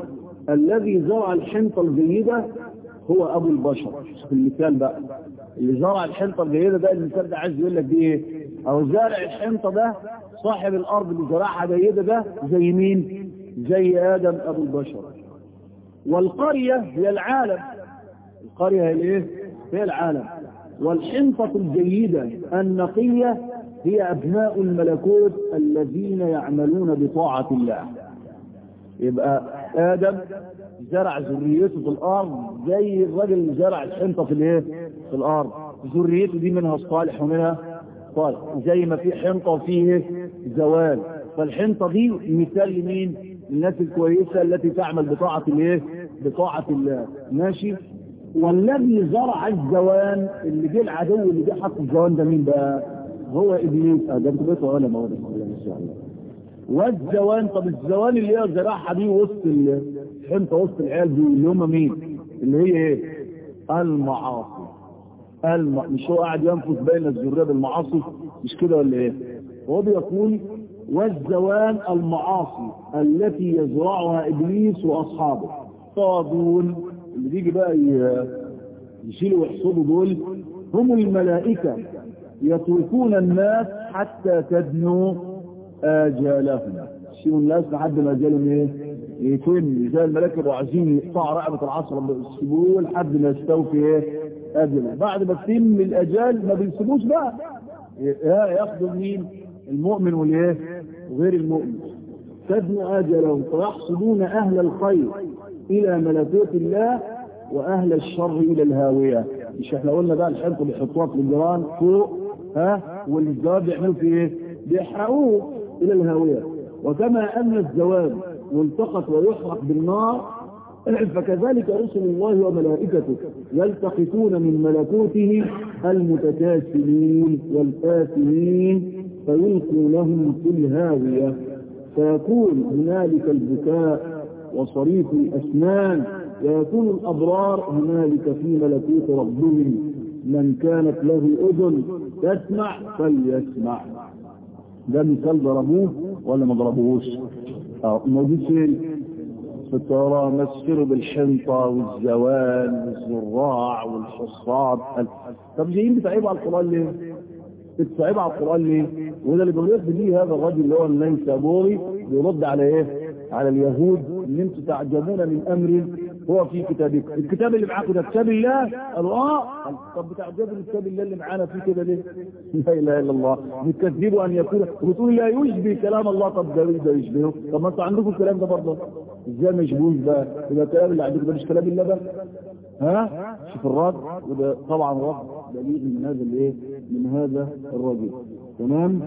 الذي زرع الحنطة الجيدة هو أبو البشر في المثال بقى اللي زرع الحنطة الجيدة ده المثال ده عايز يقول لك دي ايه أو زارع الحنطة ده صاحب الأرض اللي زرعها جيدة ده زي مين زي آدم أبو البشر والقرية هي العالم القرية هي الايه هي العالم والحنطة الجيدة النقية هي أبناء الملكوت الذين يعملون بطاعة الله يبقى آدم زرع ذريته في الأرض زي الراجل اللي زرع الحنطة في الايه في الأرض ذريته دي منها الصالح ومنها صالح زي ما في حنطة وفيه زوال فالحنطة دي مثال لمين الناس الكويسة التي تعمل بطاعة الايه بطاعة الله ماشي والذي زرع الزوان اللي جه العدو اللي جه حط الزوان ده مين بقى هو ابليس ده انتوا بقيتوا علماء ان شاء الله والزوان طب الزوان اللي هي زراعها دي وسط الحنطه وسط العيال دي اللي هم مين اللي هي ايه المعاصي الم... مش هو قاعد ينفذ بين الذريه بالمعاصي مش كده ولا ايه هو بيقول والزوان المعاصي التي يزرعها ابليس واصحابه طاغون اللي بيجي بقى يشيلوا ويحصدوا دول هم الملائكة يتركون الناس حتى تدنوا آجالهم يشيلوا الناس لحد ما أجالهم ايه يتم زي الملائكة يبقوا عايزين يقطعوا رقبة العصر يسيبوه لحد ما يستوفي ايه أجله بعد ما تتم الأجال ما بيسيبوش بقى ياخدوا مين المؤمن والايه وغير المؤمن تدنوا آجالهم فيحصدون أهل الخير إلى ملكوت الله وأهل الشر إلى الهاوية مش احنا قلنا بقى الحرق بيحطوها في الجيران فوق ها والجواب بيعملوا في ايه بيحرقوه إلى الهاوية وكما أن الزواج ملتقط ويحرق بالنار فكذلك رسل الله وملائكته يلتقطون من ملكوته المتكاسلين والآثمين فيلقونهم في الهاوية فيكون هنالك البكاء وصريف الأسنان ويكون الأبرار هنالك في ملكوت ربهم من كانت له أذن تسمع فليسمع ده مثال ضربوه ولا ما ضربوهوش اه موجود فين في التوراة مثلوا بالحنطة والزوال والزراع والحصاد طب جايين بتعيبوا على القرآن ليه؟ بتعيبوا على القرآن ليه؟ وده اللي بيرد ليه هذا الرجل اللي هو النيسابوري بيرد على ايه؟ على اليهود ان انتم تعجبون من امر هو في كتابكم الكتاب اللي معاكم ده كتاب الله قالوا اه طب بتعجبوا من كتاب الله اللي معانا فيه كده ليه لا اله الا الله بتكذبوا ان يكون وتقول لا يشبه كلام الله طب ده ده يشبهه طب ما انتوا عندكم الكلام ده برضه ازاي ما يشبهوش بقى يبقى الكلام اللي عندكم ده مش كلام الله بقى ها شوف الرد وده طبعا رد دليل من هذا الايه من هذا الرجل تمام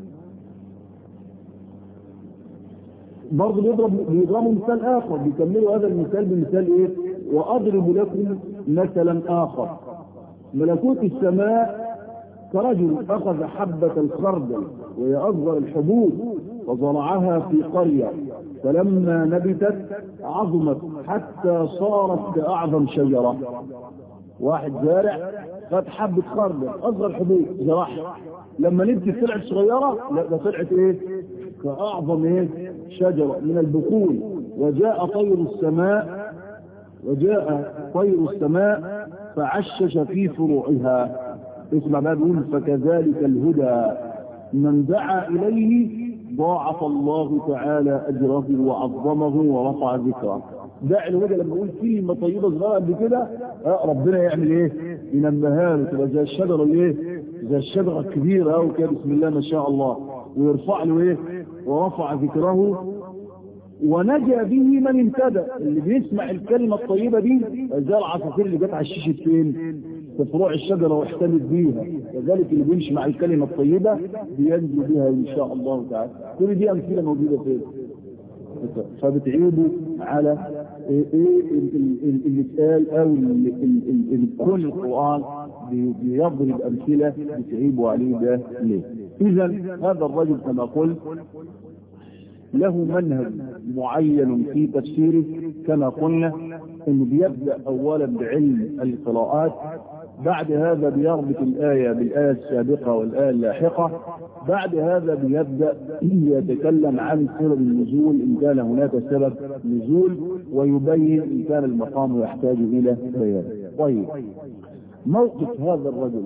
برضه بيضرب بيضربوا مثال اخر بيكملوا هذا المثال بمثال ايه واضرب لكم مثلا اخر ملكوت السماء كرجل اخذ حبة الخردل وهي اصغر الحبوب وزرعها في قرية فلما نبتت عظمت حتى صارت كاعظم شجرة واحد زارع خد حبة خردل اصغر حبوب زرعها لما نبتت طلعت صغيرة لا ده طلعت ايه كأعظم ايه شجرة من البقول وجاء طير السماء وجاء طير السماء فعشش في فروعها اسمع بقى بيقول فكذلك الهدى من دعا إليه ضاعف الله تعالى أجره وعظمه ورفع ذكره داعي الهدى لما يقول كلمة طيبة صغيرة قد كده ربنا يعمل ايه ينمها له تبقى زي الشجرة الايه زي الشجرة الكبيرة أو كده بسم الله ما شاء الله ويرفع له ايه ورفع ذكره ونجا به من انتدى اللي بيسمع الكلمة الطيبة دي زي العصافير اللي جت على الشيشة فين في فروع الشجرة واحتمت بيها كذلك اللي بيمشي مع الكلمة الطيبة بينجو بها ان شاء الله تعالى كل دي امثلة موجودة فين فبتعيبوا على ايه اللي اتقال او كل القرآن بيضرب امثلة بتعيبوا عليه ده ليه اذا هذا الرجل كما قلت له منهج معين في تفسيره كما قلنا انه بيبدأ اولا بعلم القراءات بعد هذا بيربط الآية بالآية السابقة والآية اللاحقة بعد هذا بيبدأ يتكلم عن سبب النزول إن كان هناك سبب نزول ويبين إن كان المقام يحتاج إلى بيان طيب موقف هذا الرجل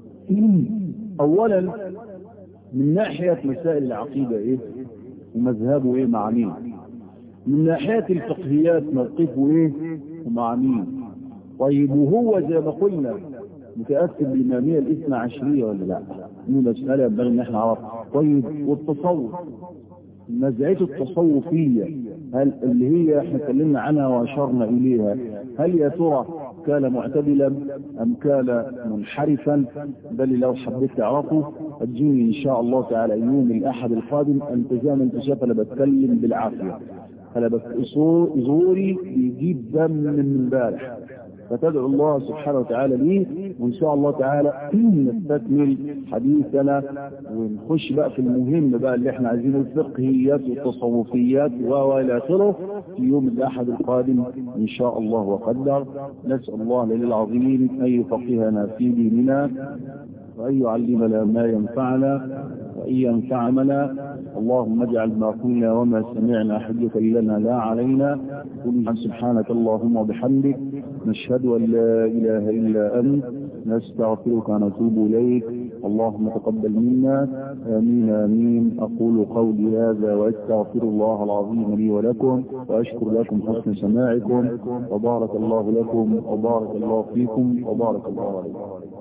أولا من ناحية مسائل العقيدة إيه ومذهبه إيه مع مين من ناحية الفقهيات موقفه إيه ومع مين طيب وهو زي ما قلنا متأثر بالإمامية الاثنى عشرية ولا لا؟ دي مسألة ينبغي إن احنا نعرفها. طيب والتصوف نزعته التصوفية هل اللي هي احنا اتكلمنا عنها وأشرنا إليها هل يا ترى كان معتدلا أم كان منحرفا بل لو حبيت تعرفه تجيني إن شاء الله تعالى يوم الأحد القادم أنت زي ما أنت شايف أنا بتكلم بالعافية أنا بس زوري بيجيب دم من امبارح فتدعو الله سبحانه وتعالى لي وإن شاء الله تعالى نستكمل حديثنا ونخش بقى في المهم بقى اللي احنا عايزينه الفقهيات والتصوفيات وإلى آخره في يوم الأحد القادم إن شاء الله وقدر نسأل الله العلي العظيم أن يفقهنا في ديننا وأن يعلمنا ما ينفعنا وأن ينفعنا اللهم اجعل ما قلنا وما سمعنا حجة لنا لا علينا قل سبحانك اللهم وبحمدك نشهد أن لا إله إلا أنت نستغفرك ونتوب إليك اللهم تقبل منا آمين آمين أقول قولي هذا وأستغفر الله العظيم لي ولكم وأشكر لكم حسن سماعكم وبارك الله لكم وبارك الله فيكم وبارك الله عليكم